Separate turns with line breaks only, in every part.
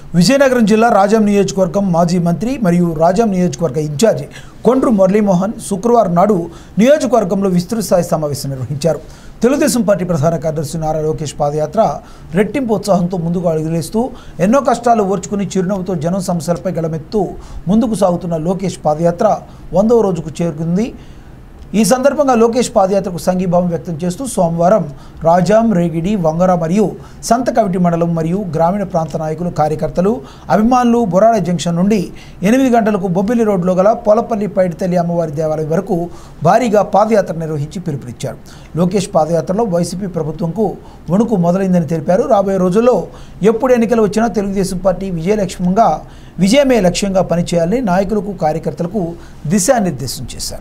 విజయనగరం జిల్లా రాజాం నియోజకవర్గం మాజీ మంత్రి మరియు రాజాం నియోజకవర్గ ఇన్ఛార్జి కొండ్రు మురళీమోహన్ శుక్రవారం నాడు నియోజకవర్గంలో విస్తృత స్థాయి సమావేశం నిర్వహించారు తెలుగుదేశం పార్టీ ప్రధాన కార్యదర్శి నారా లోకేష్ పాదయాత్ర రెట్టింపు ఉత్సాహంతో ముందుకు అడుగులేస్తూ ఎన్నో కష్టాలు ఓర్చుకుని చిరునవ్వుతో జనం సమస్యలపై గళమెత్తు ముందుకు సాగుతున్న లోకేష్ పాదయాత్ర వందవ రోజుకు చేరుకుంది ఈ సందర్భంగా లోకేష్ పాదయాత్రకు సంఘీభావం వ్యక్తం చేస్తూ సోమవారం రాజాం రేగిడి వంగర మరియు సంత కవిటి మండలం మరియు గ్రామీణ ప్రాంత నాయకులు కార్యకర్తలు అభిమానులు బొరాడ జంక్షన్ నుండి ఎనిమిది గంటలకు బొబ్బిలి రోడ్లో గల పోలపల్లి పైడితల్లి అమ్మవారి దేవాలయం వరకు భారీగా పాదయాత్ర నిర్వహించి పిలుపునిచ్చారు లోకేష్ పాదయాత్రలో వైసీపీ ప్రభుత్వంకు వణుకు మొదలైందని తెలిపారు రాబోయే రోజుల్లో ఎప్పుడు ఎన్నికలు వచ్చినా తెలుగుదేశం పార్టీ విజయలక్ష్యంగా విజయమే లక్ష్యంగా పనిచేయాలని నాయకులకు కార్యకర్తలకు దిశానిర్దేశం చేశారు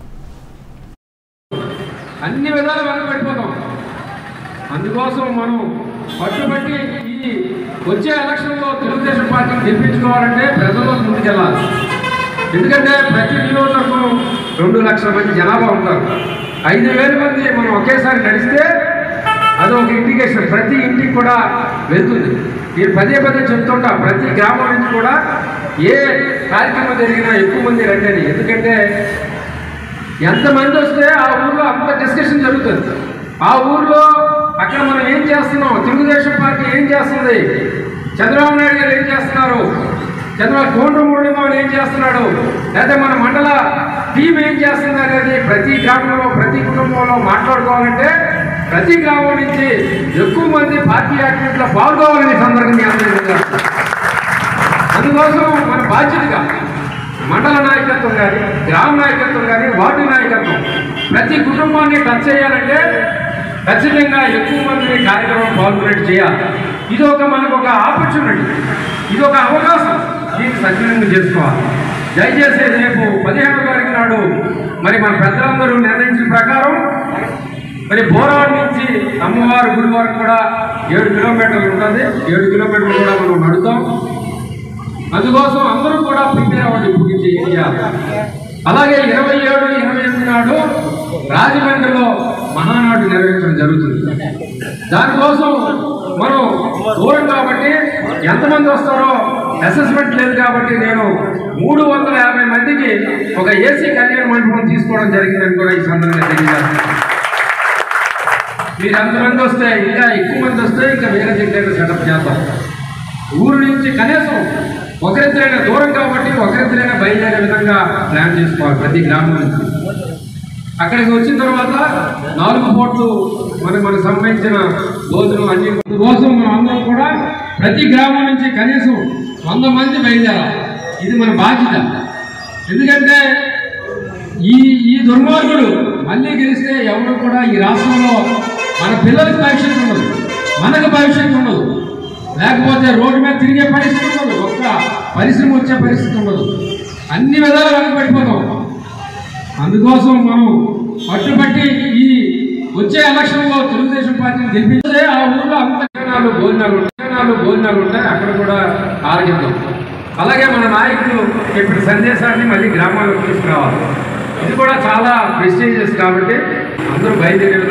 అన్ని విధాలు వెనకబడిపోతాం అందుకోసం మనం పట్టుబట్టి ఈ వచ్చే ఎలక్షన్లో తెలుగుదేశం పార్టీని గెలిపించుకోవాలంటే ప్రజల్లో ముందుకెళ్ళాలి ఎందుకంటే ప్రతి నియోజకవర్గం రెండు లక్షల మంది జనాభా ఉంటారు ఐదు వేల మంది మనం ఒకేసారి నడిస్తే అది ఒక ఇండికేషన్ ప్రతి ఇంటికి కూడా వెళ్తుంది నేను పదే పదే చెప్తుంటా ప్రతి గ్రామం నుంచి కూడా ఏ కార్యక్రమం జరిగినా ఎక్కువ మంది రండి అని ఎందుకంటే ఎంతమంది వస్తే ఆ ఊర్లో అంత డిస్కషన్ జరుగుతుంది ఆ ఊర్లో అక్కడ మనం ఏం చేస్తున్నాం తెలుగుదేశం పార్టీ ఏం చేస్తుంది చంద్రబాబు నాయుడు గారు ఏం చేస్తున్నారు చంద్రబాబు కోండ్ర మురళీమోహన్ ఏం చేస్తున్నాడు లేదా మన మండల టీం ఏం చేస్తుంది అనేది ప్రతి గ్రామంలో ప్రతి కుటుంబంలో మాట్లాడుకోవాలంటే ప్రతి గ్రామం నుంచి ఎక్కువ మంది పార్టీ యాక్టివిటీలో పాల్గొవాలని ఈ సందర్భంగా అందరూ తెలియజేస్తున్నాను. అందుకోసం మన బాధ్యతగా మండల నాయకత్వం కానీ గ్రామ నాయకత్వం కానీ వార్డు నాయకత్వం ప్రతి కుటుంబాన్ని టచ్ చేయాలంటే ఖచ్చితంగా ఎక్కువ మందిని కార్యక్రమం పాల్గొనేట్టు చేయాలి ఇది ఒక మనకు ఒక ఆపర్చునిటీ ఇది ఒక అవకాశం దీన్ని సద్వినియోగం చేసుకోవాలి దయచేసి రేపు పదిహేను తారీఖు నాడు మరి మన పెద్దలందరూ నిర్ణయించిన ప్రకారం మరి బోరాడు నుంచి అమ్మవారి గుడి వరకు కూడా ఏడు కిలోమీటర్లు ఉంటుంది ఏడు కిలోమీటర్లు కూడా మనం నడుతాం అందుకోసం అందరూ కూడా ప్రిపేర్ అవ్వండి ఇప్పుడు నుంచి చేయాలి అలాగే ఇరవై ఏడు ఇరవై ఎనిమిది నాడు రాజమండ్రిలో మహానాడు నిర్వహించడం జరుగుతుంది దానికోసం మనం దూరం కాబట్టి ఎంతమంది వస్తారో అసెస్మెంట్ లేదు కాబట్టి నేను మూడు వందల యాభై మందికి ఒక ఏసీ కళ్యాణ మండపం తీసుకోవడం జరిగిందని కూడా ఈ సందర్భంగా తెలియజేస్తున్నాను మీరు ఎంతమంది వస్తే ఇంకా ఎక్కువ మంది వస్తే ఇంకా వేరే దగ్గర సెటప్ చేద్దాం ఊరు నుంచి కనీసం ఒకరిద్దరైనా దూరం కాబట్టి ఒకరిద్దరైనా బయలుదేరే విధంగా ప్లాన్ చేసుకోవాలి ప్రతి గ్రామం నుంచి అక్కడికి వచ్చిన తర్వాత నాలుగు పోట్లు మనకు మనకు సంబంధించిన భోజనం అన్ని కోసం మనం అందరం కూడా ప్రతి గ్రామం నుంచి కనీసం వంద మంది బయలుదేరాలి ఇది మన బాధ్యత ఎందుకంటే ఈ ఈ దుర్మార్గుడు మళ్ళీ గెలిస్తే ఎవరు కూడా ఈ రాష్ట్రంలో మన పిల్లలకు భవిష్యత్తు ఉండదు మనకు భవిష్యత్తు ఉండదు లేకపోతే రోడ్డు మీద తిరిగే పరిస్థితి ఉండదు ఒక్క పరిశ్రమ వచ్చే పరిస్థితి ఉండదు అన్ని విధాలు వెనకబడిపోతాం అందుకోసం మనం పట్టుబట్టి ఈ వచ్చే ఎలక్షన్లో తెలుగుదేశం పార్టీని గెలిపిస్తే ఆ ఊర్లో అంత భోజనాలు భోజనాలు ఉంటాయి భోజనాలు భోజనాలు ఉంటాయి అక్కడ కూడా ఆరోగ్యం అలాగే మన నాయకులు చెప్పిన సందేశాన్ని మళ్ళీ గ్రామాలకు తీసుకురావాలి ఇది కూడా చాలా ప్రెస్టీజియస్ కాబట్టి అందరూ బయలుదేరే